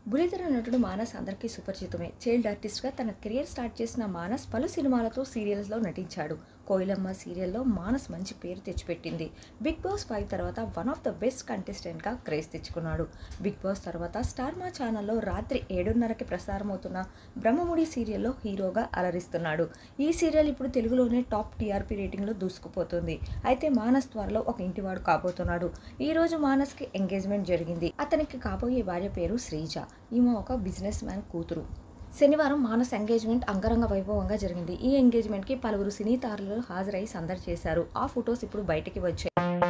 బులితెర నటుడు మానస్ అందరికీ సుపరిచితమే చైల్డ్ ఆర్టిస్ట్గా తన కెరియర్ స్టార్ట్ చేసిన మానస్ పలు సినిమాలతో సీరియల్స్లో నటించాడు కోయిలమ్మ సీరియల్లో మానస్ మంచి పేరు తెచ్చిపెట్టింది బిగ్ బాస్ ఫైవ్ తర్వాత వన్ ఆఫ్ ద బెస్ట్ కంటెస్టెంట్గా క్రేజ్ తెచ్చుకున్నాడు బిగ్ బాస్ తర్వాత స్టార్ మా ఛానల్లో రాత్రి ఏడున్నరకి ప్రసారమవుతున్న బ్రహ్మముడి సీరియల్లో హీరోగా అలరిస్తున్నాడు ఈ సీరియల్ ఇప్పుడు తెలుగులోనే టాప్ టీఆర్పీ రేటింగ్లో దూసుకుపోతుంది అయితే మానస్ త్వరలో ఒక ఇంటివాడు కాబోతున్నాడు ఈ రోజు మానస్కి ఎంగేజ్మెంట్ జరిగింది అతనికి కాబోయే భార్య పేరు శ్రీజ ఈమె ఒక బిజినెస్ మ్యాన్ కూతురు శనివారం మానస్ ఎంగేజ్మెంట్ అంగరంగ వైభవంగా జరిగింది ఈ ఎంగేజ్మెంట్కి పలువురు సినీ తారలు హాజరై సందడి చేశారు ఆ ఫొటోస్ ఇప్పుడు బయటికి వచ్చాయి